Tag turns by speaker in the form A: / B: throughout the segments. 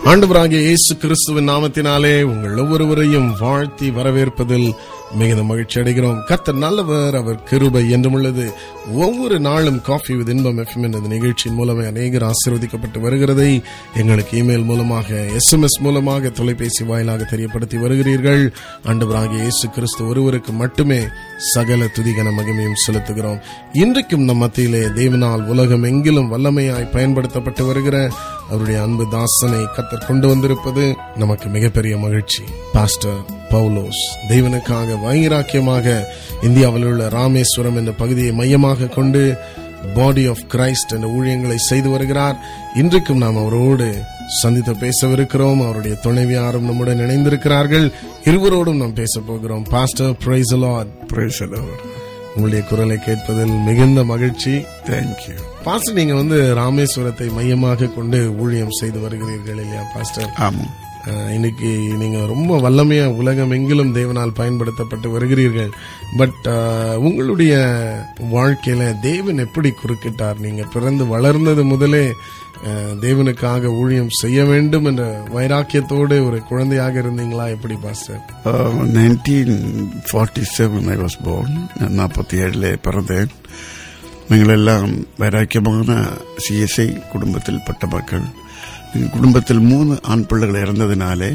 A: ஆண்டவராகிய இயேசு கிறிஸ்துவின் நாமத்தினாலே உங்கள் ஒவ்வொருவரையும் வாழ்த்தி வரவேற்பதில் மிகுந்த மகிழ்ச்சி அடைகிறோம் கர்த்தர் நல்லவர் அவர் கிருபை என்றும் உள்ளது ஒவ்வொரு நாளும் காஃபி வித் இன்பம் எஃப்எம் என்ற நிகழ்ச்சியின் மூலமே அநேகர் ஆசீர்வதிக்கப்பட்டு வருகிறதை எங்களுக்கு இமெயில் மூலமாக எஸ்எம்எஸ் மூலமாக தொலைபேசி வாயிலாக தெரியப்படுத்தி வருகிறீர்கள் ஆண்டவராகிய இயேசு கிறிஸ்து ஒருவருக்கு மட்டுமே சகல துதிகன மகிமையும் செலுத்துகிறோம் இன்றைக்கும் நம் மத்தியிலே தேவனால் உலகம் எங்கிலும் வல்லமையாய் பயன்படுத்தப்பட்டு வருகிற அவருடைய அன்பு தாசனை கத்தர் கொண்டு வந்திருப்பது நமக்கு மிகப்பெரிய மகிழ்ச்சி பாஸ்டர் பவுலோஸ் தேவனுக்காக வைராக்கியமாக இந்தியாவில் உள்ள ராமேஸ்வரம் என்ற பகுதியை மையமாக கொண்டு பாடி ஆஃப் கிரைஸ்ட் என்ற ஊழியங்களை செய்து வருகிறார் இன்றைக்கும் நாம் அவரோடு சந்தித்து பேசவிருக்கிறோம் அவருடைய துணைவியாரும் நம்முடன் இணைந்திருக்கிறார்கள் இருவரோடும் நாம் பேச போகிறோம் pastor praise lord
B: Praise the Lord.
A: உங்களுடைய குரலை கேட்பதில் மிகுந்த மகிழ்ச்சி
B: Thank you.
A: பாஸ்டர் நீங்க வந்து ராமேஸ்வரத்தை மையமாக கொண்டு ஊழியம் செய்து வருகிறீர்கள் இல்லையா பாஸ்டர்
B: ஆமாம்
A: அஹ், இன்னைக்கு நீங்க ரொம்ப வல்லமையா உலகம் எங்கிலும் தேவனால் பயன்படுத்தப்பட்டு வருகிறீர்கள் பட் உங்களுடைய வாழ்க்கையில தேவன் எப்படி குறுக்கிட்டார் நீங்க பிறந்து வளர்ந்தது முதலே அஹ், தேவனுக்காக ஊழியம் செய்ய வேண்டும் என்ற வைராக்கியத்தோடு ஒரு குழந்தையாக இருந்தீங்களா எப்படி pastor
B: nineteen forty seven I was born நான் நாற்பத்தி ஏழில் பிறந்தேன் நீங்களெல்லாம் வைராக்கியமான சிஎஸ்ஐ குடும்பத்தில் பட்ட மக்கள் எங்கள் குடும்பத்தில் மூணு ஆண் பிள்ளைகள் இறந்ததினாலே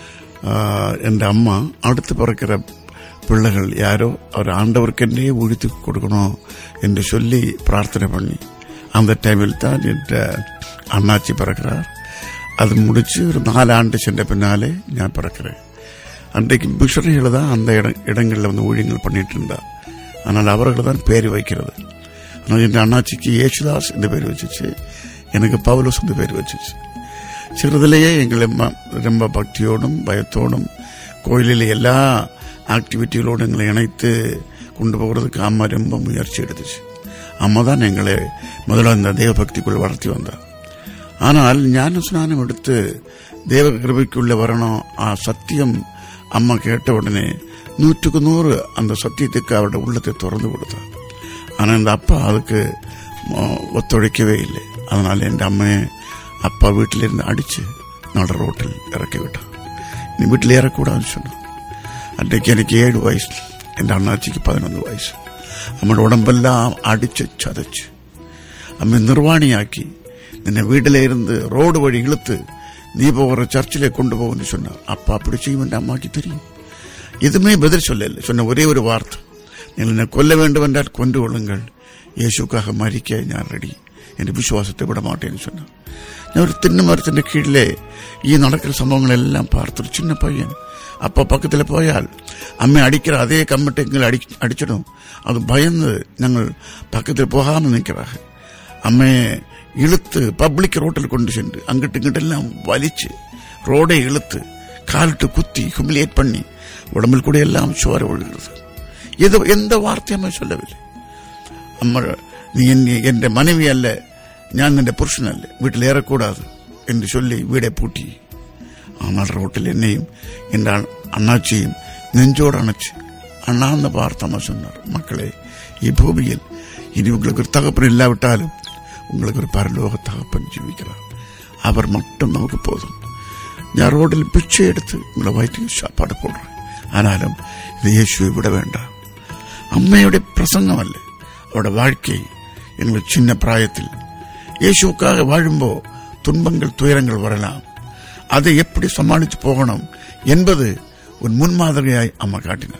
B: என் அம்மா அடுத்து பிறக்கிற பிள்ளைகள் யாரோ அவர் ஆண்டவருக்கென்றே ஒழித்து கொடுக்கணும் என்று சொல்லி பிரார்த்தனை பண்ணி அந்த டைமில் தான் என்ற அண்ணாச்சி பிறக்கிறார் அது முடிச்சு ஒரு நாலு ஆண்டு சென்ற பின்னாலே நான் பிறக்கிறேன் அன்றைக்கு மிஷனரிகளை தான் அந்த இட இடங்களில் வந்து ஊழியங்கள் பண்ணிட்டு இருந்தா ஆனால் அவர்கள் தான் பேர் வைக்கிறது ஆனால் என் அண்ணாச்சிக்கு ஏசுதாஸ் இந்த பேர் வச்சுச்சு எனக்கு பவுலோஸ் இந்த பேர் வச்சுச்சு சிறிதிலேயே எங்களை ம- ரொம்ப பக்தியோடும் பயத்தோடும் கோயிலில் எல்லா ஆக்டிவிட்டிகளோடும் எங்களை இணைத்து கொண்டு போகிறதுக்கு அம்மா ரொம்ப முயற்சி எடுத்துச்சு அம்மா தான் எங்களை முதல்ல இந்த தேவபக்திக்குள் வளர்த்தி வந்தார் ஆனால் ஞான ஸ்நானம் எடுத்து தேவ கிருபைக்குள்ள வரணும் ஆ சத்தியம் அம்மா கேட்ட உடனே நூற்றுக்கு நூறு அந்த சத்தியத்துக்கு அவருடைய உள்ளத்தை திறந்து கொடுத்தார் ஆனால் இந்த அப்பா அதுக்கு ம- ஒத்துழைக்கவே இல்லை அதனால என் அம்மையை அப்பா வீட்டிலிருந்து அடிச்சு நட ரோட்டில் இறக்கி விட்டான் நீ வீட்டில் ஏறக்கூடாதுன்னு சொன்னான் அன்றைக்கு எனக்கு ஏழு வயசு என் அண்ணாச்சிக்கு பதினொன்று வயசு அவனோட உடம்பெல்லாம் அடிச்சு சதைச்சு அம்மை நிர்வாணியாக்கி நின்ன வீட்டில இருந்து ரோடு வழி இழுத்து நீ போகிற சர்ச்சிலே கொண்டு போகணும்னு சொன்னார் அப்பா அப்படி செய்வேன் அம்மாக்கு தெரியும் எதுவுமே பதில் சொல்லல சொன்ன ஒரே ஒரு வார்த்தை நீங்கள் என்னை கொல்ல வேண்டும் என்றால் கொண்டு கொள்ளுங்கள் இயேசுக்காக மறிக்க நான் ரெடி என் விசுவாசத்தை விட மாட்டேன்னு சொன்னான் நான் ஒரு திண்ண மரத்தின் கீழே ஈ நடக்கிற சம்பவங்கள் எல்லாம் பார்த்து ஒரு சின்ன பையன் அப்பா பக்கத்தில் போயால் அம்மை அடிக்கிற அதே கம்மட்டை எங்களை அடி அடிச்சிடும் அது பயந்து நாங்கள் பக்கத்தில் போகாமல் நிற்கிறாங்க அம்மையை இழுத்து பப்ளிக் ரோட்டில் கொண்டு சென்று அங்கிட்டு இங்கிட்டு எல்லாம் வலிச்சு ரோடை இழுத்து காலிட்டு குத்தி ஹியூமிலியேட் பண்ணி உடம்பில் கூட எல்லாம் சுவர விழுகிறது எது எந்த வார்த்தையுமே சொல்லவில்லை அம்மா நீ என்- என் மனைவி அல்ல ഞാൻ നിന്റെ പുരുഷനല്ല വീട്ടിൽ ഏറെക്കൂടാതെ എന്ന് ചൊല്ലി വീടെ പൂട്ടി ஆனால் ரோட்டில் என்னையும் என் அண்- அண்ணாச்சியும் நெஞ்சோடு அணைச்சு அண்ணாந்த பார்த்தம்மா சொன்னார் மக்களே இப்பூமியில் இனி உங்களுக்கு ஒரு தகப்பன் இல்லாவிட்டாலும் உங்களுக்கு ஒரு பரலோக தகப்பன் ஜீவிக்கிறார் அவர் மட்டும் நமக்கு போதும் ഞാൻ റോഡിൽ പിച്ച എടുത്ത് നിങ്ങളെ വയറ്റിൽ സാപ്പാട് പോടുறேன் ஆனாலும் இது இயேசுவை விட வேண்டாம் அம்மையுடைய பிரசங்கமல்ல அவருடைய வாழ்க்கை எங்கள் சின்ன பிராயத்தில் இயேசுக்காக வாழும்போ துன்பங்கள் துயரங்கள் வரலாம் அதை எப்படி சமாளித்து போகணும் என்பது ஒரு முன்மாதிரியாய் அம்மா காட்டினார்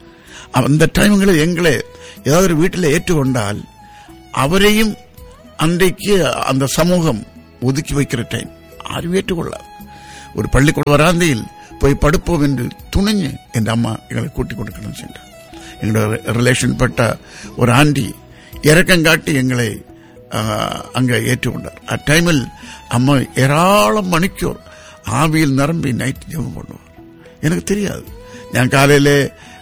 B: அந்த டைம்களில் எங்களை ஏதாவது ஒரு வீட்டில் ஏற்றுக்கொண்டால் அவரையும் அன்றைக்கு அந்த சமூகம் ஒதுக்கி வைக்கிற டைம் யாரும் ஏற்றுக்கொள்ளாது ஒரு பள்ளிக்கூட வராந்தையில் போய் படுப்போம் என்று துணிஞ்சு என் அம்மா எங்களை கூட்டிக் கொடுக்கணும் சென்றார் எங்களோட ரிலேஷன் பட்ட ஒரு ஆண்டி இறக்கம் காட்டி எங்களை ஆஹ், அங்கே ஏற்றுக்கொண்டார் அட்டைமில் அம்மா ஏராளம் மணிக்கூர் ஆவியில் நிரம்பி நைட் ஜெபம் பண்ணுவார் எனக்கு தெரியாது ഞാൻ കാലയിലെ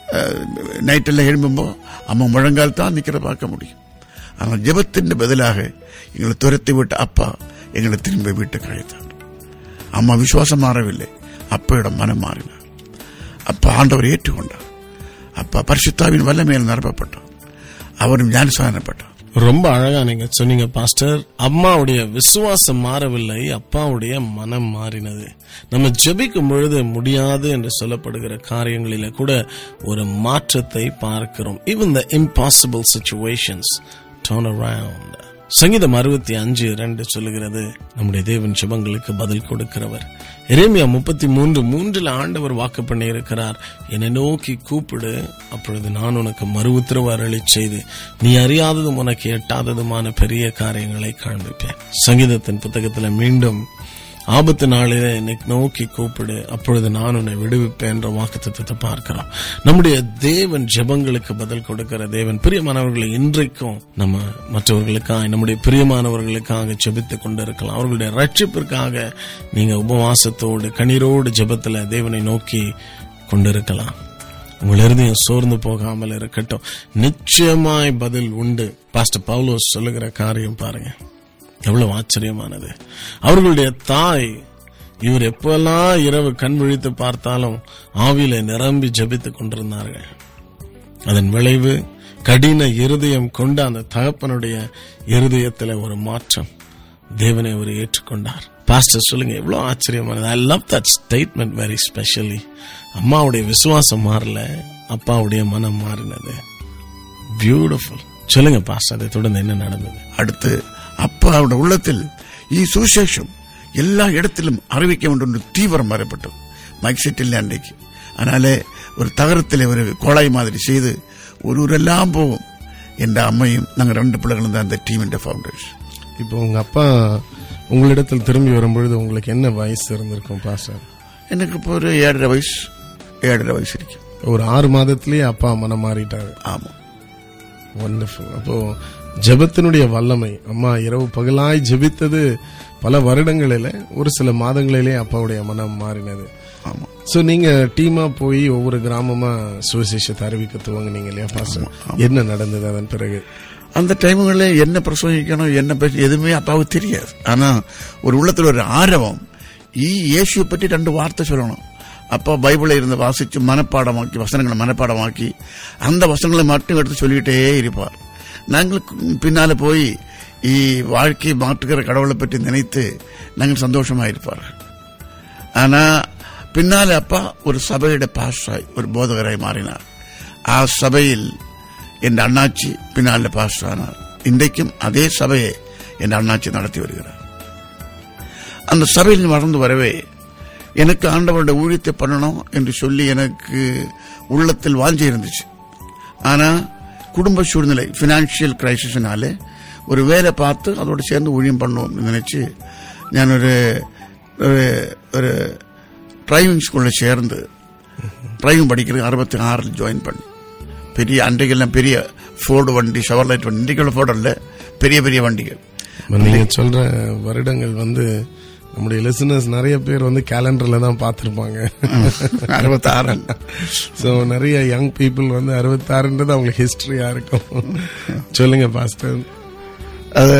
B: നൈറ്റെല്ലാം എഴുമ്പുമ്പോൾ അമ്മ മുഴങ്കാൽ താൻ നിൽക്കുന്നത് பார்க்க முடியும் ஆனால் ஜெபத்தின் பதிலாக எங்களை துரத்தி விட்ட அப்பா எங்களை திரும்ப வீட்டுக்கு அழைத்தார் அம்மா விசுவாசம் மாறவில்லை அப்பையோட மனம் மாறினார் அப்பா ஆண்டவர் ஏற்றுக்கொண்டார் அப்பா பரிசுத்தாவின் வல்லமையில் நிரப்பப்பட்டார் அவரும் ஞானசானப்பட்டார்
A: ரொம்ப அழகா நீங்க சொன்னீங்க பாஸ்டர் அம்மாவுடைய விசுவாசம் மாறவில்லை அப்பாவுடைய மனம் மாறினது நம்ம ஜெபிக்கும் பொழுது முடியாது என்று சொல்லப்படுகிற காரியங்களில கூட ஒரு மாற்றத்தை பார்க்கிறோம் even the impossible situations turn around சங்கீதம் அறுபத்தி அஞ்சு ரெண்டு சொல்லுகிறது நம்முடைய தேவன் ஜெபங்களுக்கு பதில் கொடுக்கிறவர் எரேமியா முப்பத்தி மூன்று மூன்றில் ஆண்டவர் வாக்கு பண்ணி இருக்கிறார் என்னை நோக்கி கூப்பிடு அப்பொழுது நான் உனக்கு மறு உத்தரவு அருளி செய்து நீ அறியாததும் உனக்கு எட்டாததுமான பெரிய காரியங்களை காண்பிப்பேன் சங்கீதத்தின் புத்தகத்துல மீண்டும் ஆபத்து நாளிலே என்னை நோக்கி கூப்பிடு அப்பொழுது நான் உன்னை விடுவிப்பேன் என்ற வாக்குத்தத்தை பார்க்கிறோம் நம்முடைய தேவன் ஜெபங்களுக்கு பதில் கொடுக்கிற தேவன் பிரியமானவர்களை இன்றைக்கும் நம்ம மற்றவர்களுக்காக நம்முடைய பிரியமானவர்களுக்காக ஜெபித்துக் கொண்டிருக்கலாம் அவர்களுடைய ரட்சிப்பிற்காக நீங்க உபவாசத்தோடு கண்ணீரோடு ஜெபத்துல தேவனை நோக்கி கொண்டிருக்கலாம் உங்கள் இருதயம் சோர்ந்து போகாமல் இருக்கட்டும் நிச்சயமாய் பதில் உண்டு பாஸ்டர் பவுலோஸ் சொல்லுகிற காரியம் பாருங்க எவ்வளவு ஆச்சரியமானது அவர்களுடைய தாய் இவர் எப்பெல்லாம் இரவு கண் விழித்து பார்த்தாலும் ஆவியில நிரம்பி ஜபித்துக் கொண்டிருந்தார்கள் அதன் விளைவு கடின இருதயம் கொண்ட அந்த தகப்பனுடைய இருதயத்துல ஒரு மாற்றம் தேவனை அவர் ஏற்றுக்கொண்டார் பாஸ்டர் சொல்லுங்க எவ்வளவு ஆச்சரியமானது I love that statement very specially அம்மாவுடைய விசுவாசம் மாறல அப்பாவுடைய மனம் மாறினது பியூட்டிஃபுல் சொல்லுங்க பாஸ்டர் அதை தொடர்ந்து என்ன நடந்தது
B: அடுத்து அப்பாவோட உள்ளத்தில் ഈ സുശേഷം എല്ലാ ഇടത്തിലും അറിയിക്കാൻ വേണ്ടി ഒരു தீவிரம் வரப்பட்டது மைக் செட் இல்லை அன்றைக்கு அதனாலே ஒரு தகரத்தில் ஒரு கோளாய் மாதிரி செய்து ஒருவரெல்லாம் போகும் என்ற அம்மையும் நாங்கள் ரெண்டு பிள்ளைகளும் தான் அந்த டீமின் ஃபவுண்டேஷன்
A: இப்போ உங்க அப்பா உங்களிடத்தில் திரும்பி வரும்பொழுது உங்களுக்கு என்ன வயசு இருந்திருக்கும் பாஸ்டர்
B: எனக்கு இப்போ ஒரு ஏழரை வயசு ஏழரை வயசு இருக்கும்
A: ஒரு ஆறு மாதத்திலேயே அப்பா மனம் மாறிட்டாரு
B: ஆமாம்
A: ஒண்டர்ஃபுல் அப்போ ஜெபத்தினுடைய வல்லமை அம்மா இரவு பகலாய் ஜெபித்தது பல வருடங்களில ஒரு சில மாதங்களிலே அப்பாவுடைய மனம் மாறினது
B: ஆமாம்
A: சோ நீங்க டீமா போய் ஒவ்வொரு கிராமமா சுவிசேஷத்தை அறிவிக்க துவங்குனீங்க இல்லையா பாஸ்டர் என்ன நடந்தது அதன் பிறகு
B: அந்த டைமுகளில் என்ன பிரசங்கிக்கணும் என்ன பேச எதுவுமே அப்பாவுக்கு தெரியாது ஆனா ஒரு உள்ளத்துல ஒரு ஆர்வம் ஈ இயேசுவை பற்றி ரெண்டு வார்த்தை சொல்லணும் அப்பா பைபிளை இருந்து வாசிச்சு மனப்பாடமாக்கி வசனங்களை மனப்பாடமாக்கி அந்த வசனங்களை மட்டும் எடுத்து சொல்லிக்கிட்டே இருப்பார் நாங்கள் பின்னால போய் ஈ வாழ்க்கையை மாற்றுகிற கடவுளை பற்றி நினைத்து நாங்கள் சந்தோஷமா இருப்பார்கள் ஆனா பின்னால அப்பா ஒரு சபையோட பாஸ்டாய் ஒரு போதகராய் மாறினார் ஆ சபையில் என் அண்ணாச்சி பின்னால பாஸ்டர் ஆனார் இன்றைக்கும் அதே சபையை என் அண்ணாச்சி நடத்தி வருகிறார் அந்த சபையில் வளர்ந்து வரவே எனக்கு ஆண்டவருடைய ஊழியத்தை பண்ணணும் என்று சொல்லி எனக்கு உள்ளத்தில் வாஞ்சி இருந்துச்சு ஆனா குடும்ப சூழ்நிலை பினான்சியல் கிரைசிஸ்னாலே ஒரு வேலை பார்த்து அதோட சேர்ந்து ஊழியம் பண்ணுவோம் நினைச்சு நான் ஒரு ஒரு- ஒரு டிரைவிங் ஸ்கூல்ல சேர்ந்து டிரைவிங் படிக்கிறது அறுபத்தி ஆறில் ஜாயின் பண்ணி பெரிய அன்றைக்கெல்லாம் பெரிய ஃபோர்டு வண்டி ஷவர்லைட் வண்டி இன்றைக்குள்ள ஃபோர்டு இல்ல பெரிய பெரிய வண்டிகள்
A: நீங்க சொல்ற வருடங்கள் வந்து நம்முடைய லிசனர்ஸ் நிறைய பேர் வந்து கேலண்டர்ல தான் பார்த்திருப்பாங்க
B: அறுபத்தி ஆறு
A: சோ நிறைய யங் பீப்புள் வந்து அறுபத்தாறுன்றது அவங்களுக்கு ஹிஸ்டரியா இருக்கும் சொல்லுங்க பாஸ்டர்
B: അത്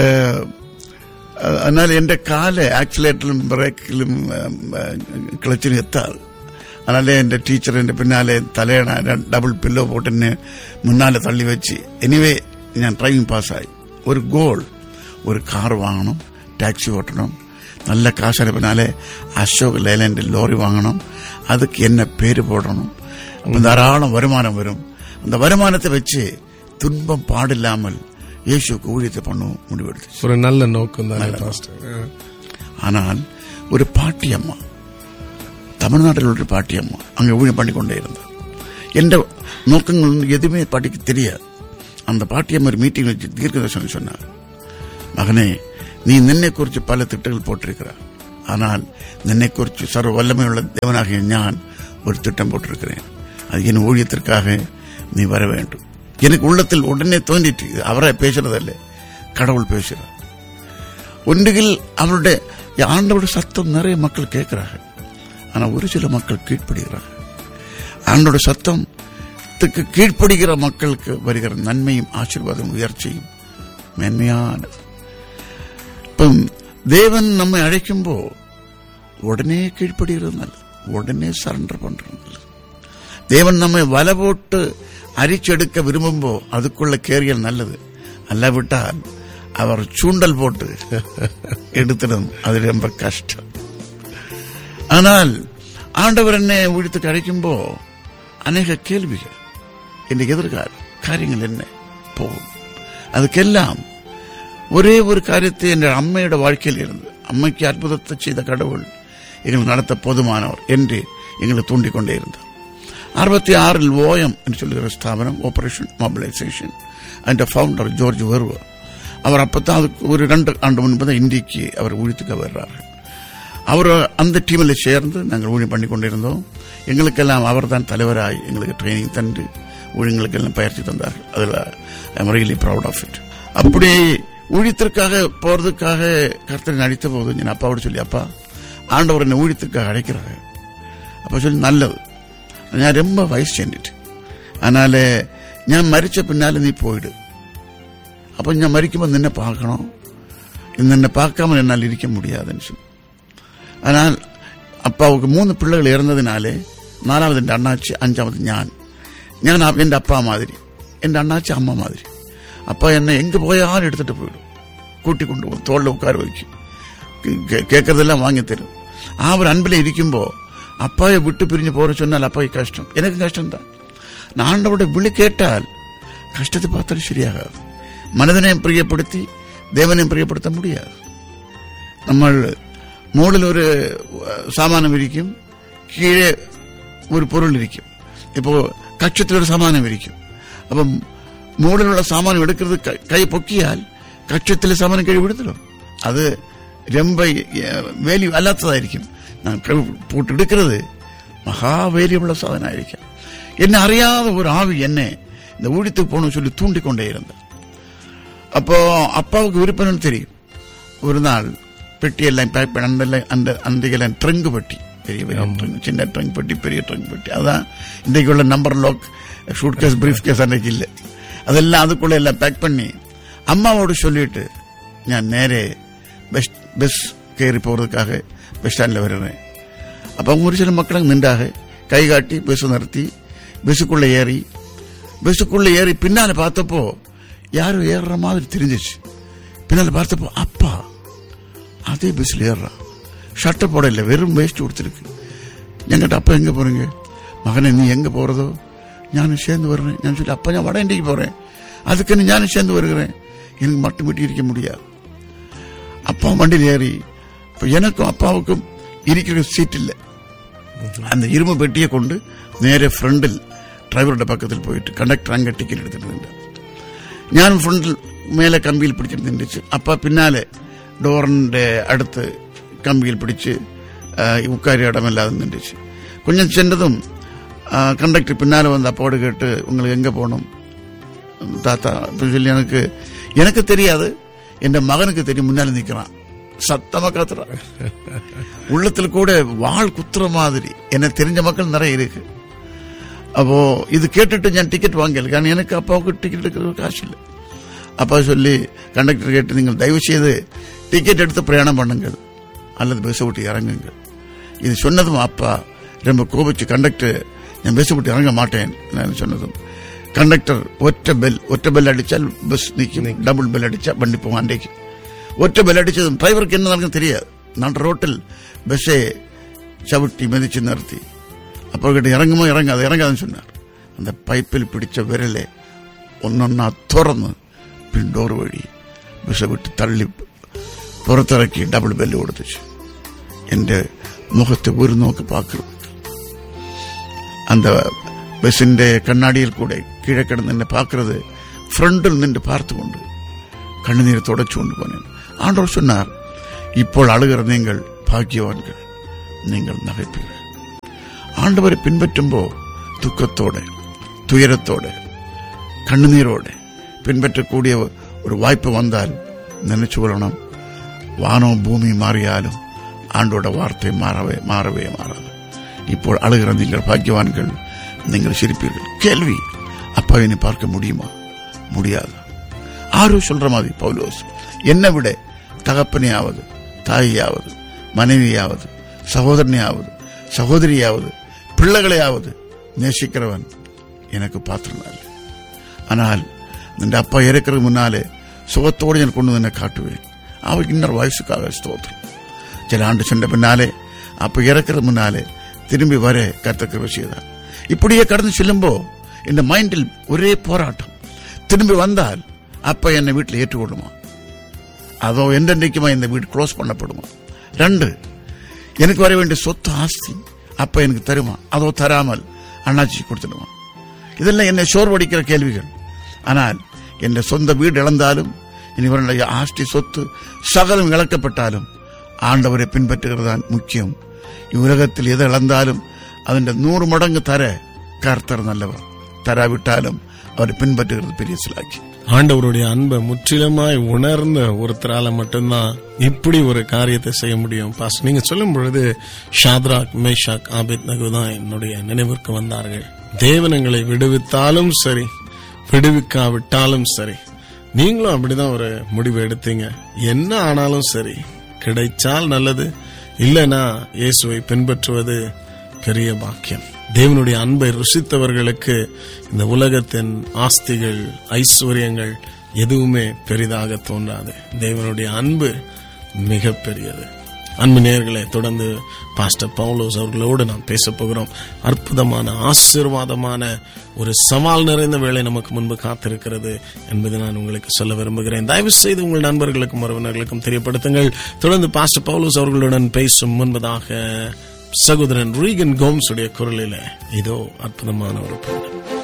B: എന്നാൽ എന്റെ കാല് ആക്സിലേറ്ററിലും ബ്രേക്കിലും ക്ലച്ചിലും എത്താറ് அதனால എന്റെ ടീച്ചർ എന്റെ പിന്നാലെ തലയണ ഡബിൾ പില്ലോ പോട്ട് എന്നെ മുന്നാലെ തള്ളി വെച്ച് എനിവേ ഞാൻ ഡ്രൈവിംഗ് പാസ്സായി ഒരു ഗോൾ ഒരു കാർ വാങ്ങണം ടാക്സി ഓട്ടണം നല്ല കാശിന് പിന്നാലെ അശോക് ലേലൻഡ് ലോറി വാങ്ങണം அதுக்கு என்ன பேரு போடணும் அப்ப தாராளம் வருமானம் வரும் அந்த வருமானத்தை வச்சு துன்பம் பாடில்லாமல் இயேசுக்கு ஊழியத்தை பண்ணும் முடிவெடுத்துச்சு
A: ஒரு நல்ல நோக்கம் தானே பாஸ்டர்
B: ஆனால் ஒரு பாட்டி அம்மா தமிழ்நாட்டில் ஒரு பாட்டி அம்மா அங்கே ஊழியம் பண்ணி கொண்டே இருந்தார் என்ற நோக்கங்கள் வந்து எதுவுமே பாட்டிக்கு தெரியாது அந்த பாட்டி அம்மா ஒரு மீட்டிங் வச்சு தீர்க்கதர்சனம் சொன்னார் மகனே நீ நின்னை குறித்து பல திட்டங்கள் போட்டிருக்கிறார் ஆனால் நின்னை குறித்து சர்வ வல்லமையுள்ள தேவனாகிய ஞான் ஒரு திட்டம் போட்டிருக்கிறேன் அது என் ஊழியத்திற்காக நீ வர வேண்டும் எனக்கு உள்ளத்தில் உடனே தோன்றிட்டு இது அவரே பேசுறதல்ல கடவுள் பேசுகிறார் ஒன்றுகில் அவருடைய ஆண்டோட சத்தம் நிறைய மக்கள் கேட்கிறாங்க ஆனா ஒரு சில மக்கள் கீழ்ப்படுகிறாங்க ஆண்டோட சத்தத்துக்கு கீழ்ப்படுகிற மக்களுக்கு வருகிற நன்மையும் ஆசீர்வாதம் உயர்ச்சியும் மேன்மையானது இப்ப தேவன் நம்மை அழைக்கும்போ உடனே கீழ்ப்படுகிறது நல்லது உடனே சரண்டர் பண்றது நல்லது தேவன் நம்மை வலை போட்டு அரிச்செடுக்க விரும்பும்போ அதுக்குள்ள கேரியல் நல்லது அல்லாவிட்டால் அவர் சூண்டல் போட்டு எடுத்திடும் அது ரொம்ப கஷ்டம் ஆனால் ஆண்டவர் என்னை ஊழியத்துக்கு அழைக்கும்போ அநேக கேள்விகள் இன்றைக்கு எதிர்கால காரியங்கள் என்ன போகும் அதுக்கெல்லாம் ஒரே ஒரு காரியத்தை என் அம்மையோட வாழ்க்கையில் இருந்து அம்மைக்கு அற்புதத்தை செய்த கடவுள் எங்களுக்கு நடத்த போதுமானவர் என்று எங்களை தூண்டிக் கொண்டே இருந்தார் அறுபத்தி ஆறில் ஓஎம் என்று சொல்லுகிற ஸ்தாபனம் operation mobilization and founder George Verwer அவர் அப்பதான் அதுக்கு ஒரு ரெண்டு ஆண்டு முன்பு தான் இந்திக்கு அவர் ஊழியத்துக்கு வர்றார்கள் அவர் அந்த டீமில் சேர்ந்து நாங்கள் ஊழியம் பண்ணி கொண்டிருந்தோம் எங்களுக்கெல்லாம் அவர் தான் தலைவராய் எங்களுக்கு ட்ரைனிங் தந்து ஊழியங்களுக்கெல்லாம் பயிற்சி தந்தார்கள் அதில் I'm really proud of it அப்படி ஊழியத்திற்காக போறதுக்காக கர்த்தரை நடித்த போது என் அப்பாவோட சொல்லி அப்பா ஆண்டவர் என்னை ஊழியத்திற்காக அழைக்கிறாங்க அப்ப சொல்லி நல்லது ഞാൻ ரொம்ப വയസ്സ് ചെന്നിട്ട് എന്നാല് ഞാൻ മരിച്ച പിന്നാലെ നീ പോയിട് അപ്പൊ ഞാൻ മരിക്കുമ്പോൾ നിന്നെ പാക്കണോ നിന്നെ பார்க்காம என்னால் இருக்க முடியாதுன்னு சொல்லி ஆனால் அப்பாவுக்கு மூணு பிள்ளைகள் இறந்ததினாலே நாலாவது என் அண்ணாச்சி அஞ்சாவது ஞான் ஞான் அப்~ என் அப்பா மாதிரி என் அண்ணாச்சி அம்மா மாதிரி அப்பா என்னை எங்க போயாலும் எடுத்துட்டு போயிடும் கூட்டி கொண்டு போய் தோல்ல உட்கார வைக்கும் கே- கேட்கறதெல்லாம் வாங்கி தரும் அவர் அன்பில் இருக்கும்போ அப்பாவை விட்டு பிரிஞ்சு போற சொன்னால் அப்பாவுக்கு கஷ்டம் எனக்கு கஷ்டம் தான் நான் ஆண்டவருடைய விழி கேட்டால் கஷ்டத்தை பார்த்தாலும் சரியாகாது மனிதனையும் பிரியப்படுத்தி தேவனையும் பிரியப்படுத்த முடியாது നമ്മൾ മുകളിൽ ഒരു അഹ്, സാമാനം ഇരിക്കും കീഴെ ഒരു പൊരുൾ ഇരിക്കും ഇപ്പോ കക്ഷത്തിലൊരു സാമാനം ഇരിക്കും അപ്പം മുകളിലുള്ള സാമാനം എടുക്കുന്നത് ക- കൈ പൊക്കിയാൽ കക്ഷത്തിലെ സാമാനം കഴിവ് എടുത്തല്ലോ അത് രമ്പ വേല്യൂ അല്ലാത്തതായിരിക്കും ഞാൻ ക- പോട്ടെടുക്കുന്നത് മഹാവേല്യമുള്ള സാധനമായിരിക്കാം എന്നെ അറിയാതെ ഒരു ആവി എന്നെ இந்த ஊழியத்துக்கு போகணும்னு சொல்லி தூண்டிக்கொண்டே இருந்தார் அப்போ அப்பாவுக்கு விருப்பம்னு தெரியும் ஒரு நாள் பெட்டியெல்லாம் பேக் பண்ண அந்த அந்த அன்றைக்கெல்லாம் ட்ரங்க் பெட்டி பெரிய பெரிய trunk, சின்ன ட்ரங்க் பெட்டி பெரிய ட்ரங்க் பெட்டி அதான் இன்றைக்கு உள்ள number lock suitcase briefcase அன்றைக்கு இல்லை அதெல்லாம் அதுக்குள்ள எல்லாம் பேக் பண்ணி அம்மாவோடு சொல்லிட்டு ഞാൻ നേരെ ബസ് ബസ് കയറി പോകുന്നതുക്കാக ബസ് സ്റ്റാൻഡിൽ വരുന്നത് അപ്പം ഒരു ചില മക്കളെ നിണ്ടാകെ കൈ കാട്ടി ബസ് നിർത്തി ബസ്സുக்குள்ள ஏறி பஸ்ஸுக்குள்ள ஏறி பின்னால பார்த்தப்போ யாரும் ஏறுற மாதிரி தெரிஞ்சிச்சு பின்னால பார்த்தப்போ அப்பா அதே பஸ்ல ஏறுறான் ஷர்ட்டை போட இல்லை வெறும் வேஸ்ட் கொடுத்துருக்கு எங்கிட்ட அப்பா எங்க போறீங்க மகனே நீ எங்க போறதோ ഞാനും சேர்ந்து வருவேன் ഞാൻ சொல்லி அப்பா ഞാൻ வட இண்டிக்கு போறேன் அதுக்குன்னு ഞാനും சேர்ந்து வருகிறேன் எனக்கு மட்டும் விட்டு இருக்க முடியாது அப்பா வண்டியில் ஏறி இப்ப எனக்கும் அப்பாவுக்கும் இருக்கிற சீட் இல்லை அந்த இரும்பு பெட்டியை கொண்டு നേരെ ഫ്രണ്ടിൽ ഡ്രൈവറുടെ പക്കത്തിൽ പോയിട്ട് കണ്ടക്ടർ അങ്ങ് ടിക്കറ്റ് എടുത്തിട്ടുണ്ട് ഞാൻ ഫ്രണ്ടിൽ മേലെ കമ്പിയിൽ പിടിച്ചിട്ട് നിന്നിച്ച് അപ്പ പിന്നാലെ ഡോറിന്റെ അടുത്ത് കമ്പിയിൽ പിടിച്ച് ആ, ഉക്കാരി ഇടമില്ലാതെ നിന്നിച്ച് കുഞ്ഞൻ ചെന്നതും കണ്ടക്ടർ പിന്നാലെ വന്ന് അപ്പോട് കേട്ട് உங்களுக்கு எங்க போகணும் தாத்தா அப்படின்னு சொல்லி எனக்கு எனக்கு தெரியாது என் மகனுக்கு தெரியும் முன்னால நிக்கிறான் சத்தமா காத்துறான் உள்ளத்துல கூட வாழ் குத்துற மாதிரி என்ன தெரிஞ்ச மக்கள் நிறைய இருக்கு அப்போ இது கேட்டுட்டு ഞാൻ ടിക്കറ്റ് വാങ്ങിയില്ല കാരണം എനിക്ക് അപ്പാவுக்கு ടിക്കറ്റ് എടുക്കുന്ന കാശ് ഇല്ല அப்பா சொல்லி கண்டக்டர் கேட்டு நீங்கள் தயவு செய்து டிக்கெட் எடுத்து பிரயாணம் பண்ணுங்கள் அல்லது பஸ் விட்டு இறங்குங்கள் இது சொன்னதும் அப்பா ரொம்ப கோபிச்சு கண்டக்டர் ഞാൻ ബസ് വിട്ട് ഇറങ്ങ മാട്ടേൻ എന്നാണ് சொன்னதும் കണ്ടക്ടർ ഒറ്റ ബെൽ ഒറ്റ ബെൽ അടിച്ചാൽ ബസ് നിൽക്കും ഡബിൾ ബെൽ അടിച്ചാൽ വണ്ടി പോകും അണ്ടേക്ക് ഒറ്റ ബെൽ അടിച്ചതും ഡ്രൈവർക്ക് என்ன നടക്കും தெரியாது நான் ரோட்டில் பஸ்ஸை ചവിട്ടി മെതിച്ച് നിർത്തി അപ്പോൾ കേട്ട് ഇറങ്ങുമോ ഇറങ്ങാതെ ഇറങ്ങാതെന്ന് சொன்னார் அந்த പൈപ്പിൽ പിടിച്ച വിരലെ ഒന്നൊന്നാ തുറന്ന് പിൻഡോർ വഴി ബസ് വിട്ട് തള്ളി പുറത്തിറക്കി ഡബിൾ ബെല്ല് കൊടുത്തിച്ചു എന്റെ മുഖത്ത് ഒരു നോക്ക് പാക്കുക அந்த பஸ்ஸிന്റെ கண்ணாடியில் கூட கீழே கிடந்து என்ன பார்க்கிறது ஃப்ரண்டில் நின்று பார்த்து கொண்டு கண்ணுநீரை தொடச்சு கொண்டு போனேன் ஆண்டவர் சொன்னார் ഇപ്പോൾ அழுகிற நீங்கள் பாக்கியவான்கள் நீங்கள் நகைப்பீர்கள் ஆண்டவரை பின்பற்றும்போ துக்கத்தோட துயரத்தோட கണ്ണുനീരോടെ പിൻപറ്റக்கூடிய ഒരു വായ്പ വന്നാൽ നനച്ചു കൊള്ളണം വാനവും ഭൂമിയും മാറിയാലും ആണ്ടോടെ വാർത്തയും മാറവേ മാറവേ മാറാது ഇപ്പോൾ அழுகிற நீங்கள் பாக்கியவான்கள் நீங்கள் சிரிப்பீர்கள் கேள்வி அப்பாவினை பார்க்க முடியுமா முடியாது ஆரோ சொல்ற மாதிரி பவுலோஸ் என்னை விட தகப்பனையாவது தாயாவது மனைவியாவது சகோதரனையாவது சகோதரியாவது பிள்ளைகளையாவது நேசிக்கிறவன் எனக்கு பாத்திரம் அல்ல ஆனால் നിന്റെ അപ്പ ഇറക്കുന്നത് മുന്നാലെ സുഖത്തോടെ ഞാൻ കൊണ്ടുവന്നെ കാട്ടുവേൻ അവർക്ക് ഇന്നർ വയസ്സുക്കാക സ്തോത്രം ചില ആണ്ട് ചെണ്ട പിന്നാലെ அப்ப இறக்குறது முன்னாலே திரும்பி வர கர்த்த கிருபை செய்தார் இப்படியே கடந்து செல்லும்போ இந்த மைண்டில் ஒரே போராட்டம் திரும்பி வந்தால் அப்ப என்னை வீட்டில் ஏற்றுக்கொள்ளுமா அதோ என்றென்றைக்குமா இந்த வீடு க்ளோஸ் பண்ணப்படுமா ரெண்டு எனக்கு வர வேண்டிய சொத்து ஆஸ்தி அப்ப எனக்கு தருமா அதோ தராமல் அண்ணாச்சி கொடுத்துடுமா இதெல்லாம் என்னை சோர்வடிக்கிற கேள்விகள் ஆனால் என் சொந்த வீடு இழந்தாலும் இனிவருடைய ஆஸ்தி சொத்து சகலம் இழக்கப்பட்டாலும் ஆண்டவரை பின்பற்றுகிறதான் முக்கியம் இவ்வுலகத்தில் எதை இழந்தாலும் അതിന്റെ നൂറ് മടങ്ങ് തര കർത്തർ നല്ലവർ തരാവിട്ടാലും അവരെ പിൻപറ്റുகிறது பெரிய சிலாக்கி
A: ஆண்டவருடைய அன்பை முற்றிலுமாய் உணர்ந்த ஒருத்தரால மட்டும்தான் இப்படி ஒரு காரியத்தை செய்ய முடியும் பாஸ் நீங்க சொல்லும் பொழுது ஷாத்ராக் மேஷாக் ஆபித் நகு தான் என்னுடைய நினைவிற்கு வந்தார்கள் தேவனங்களை விடுவித்தாலும் சரி விடுவிக்காவிட்டாலும் சரி நீங்களும் அப்படிதான் ஒரு முடிவு எடுத்தீங்க என்ன ஆனாலும் சரி கிடைச்சால் நல்லது இல்லைனா இயேசுவை பின்பற்றுவது பெரிய பாக்கியம் தேவனுடைய அன்பை ருசித்தவர்களுக்கு இந்த உலகத்தின் ஆஸ்திகள் ஐஸ்வர்யங்கள் எதுவுமே பெரிதாக தோன்றாது தேவனுடைய அன்பு மிக பெரியது அன்பு நேயர்களே தொடர்ந்து பாஸ்டர் பவுலோஸ் அவர்களோடு நாம் பேச போகிறோம் அற்புதமான ஆசீர்வாதமான ஒரு சவால் நிறைந்த வேலை நமக்கு முன்பு காத்திருக்கிறது என்பதை நான் உங்களுக்கு சொல்ல விரும்புகிறேன் தயவு செய்து உங்கள் நண்பர்களுக்கும் உறவினர்களுக்கும் தெரியப்படுத்துங்கள் தொடர்ந்து பாஸ்டர் பவுலோஸ் அவர்களுடன் பேசும் முன்பதாக சகோதரன் ரீகன் கோம்ஸ் உடைய குரலில இதோ அற்புதமான ஒரு பாடல்